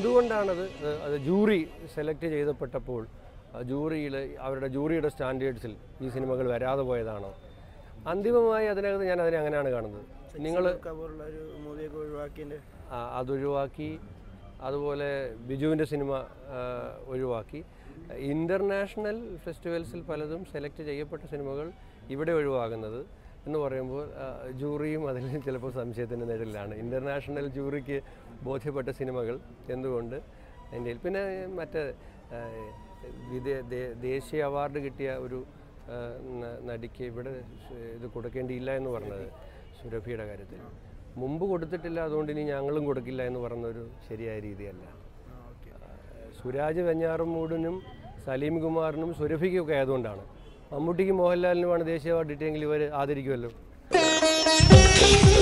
എന്തുകൊണ്ടാണത് അത് അത് jury select ചെയ്തപ്പെട്ടപ്പോൾ ജൂറിയിൽ അവരുടെ ജൂറിയുടെ സ്റ്റാൻഡേർഡ്സിൽ ഈ സിനിമകൾ വരാതെ പോയതാണോ അന്തിമമായി അതിനകത്ത് ഞാൻ അതിനെ അങ്ങനെയാണ് കാണുന്നത് നിങ്ങൾ കവറുള്ള ഒരു മൂവിയൊക്കെ ഒഴിവാക്കിയതിൻ്റെ ആ, അതൊഴിവാക്കി അതുപോലെ ബിജുവിൻ്റെ സിനിമ ആ, ഒഴിവാക്കി ഇൻ്റർനാഷണൽ ഫെസ്റ്റിവൽസിൽ പലതും സെലക്ട് ചെയ്യപ്പെട്ട സിനിമകൾ ഇവിടെ ഒഴിവാകുന്നത് എന്ന് പറയുമ്പോൾ ആ, ജൂറിയും അതിൽ ചിലപ്പോൾ സംശയത്തിൻ്റെ നിഴലിലാണ് ഇൻ്റർനാഷണൽ ജൂറിക്ക് ബോധ്യപ്പെട്ട സിനിമകൾ എന്തുകൊണ്ട് ഇന്ത്യയിൽ പിന്നെ മറ്റ് ആ, വിദേ ദേ- ദേശീയ അവാർഡ് കിട്ടിയ ഒരു ആ, ന- നടിക്ക് ഇവിടെ ഇത് കൊടുക്കേണ്ടിയില്ല എന്ന് പറഞ്ഞത് സുരഭിയുടെ കാര്യത്തിൽ മുമ്പ് കൊടുത്തിട്ടില്ല അതുകൊണ്ട് ഇനി ഞങ്ങളും കൊടുക്കില്ല എന്ന് പറഞ്ഞൊരു ശരിയായ രീതിയല്ല സുരാജ് വെഞ്ഞാറമൂടിനും സലീം കുമാറിനും സുരഭിക്കൊക്കെ ആയതുകൊണ്ടാണ് മമ്മൂട്ടിക്കും മോഹൻലാലിനുമാണ് ദേശീയ അവാർഡ് കിട്ടിയെങ്കിൽ ഇവർ ആദരിക്കുമല്ലോ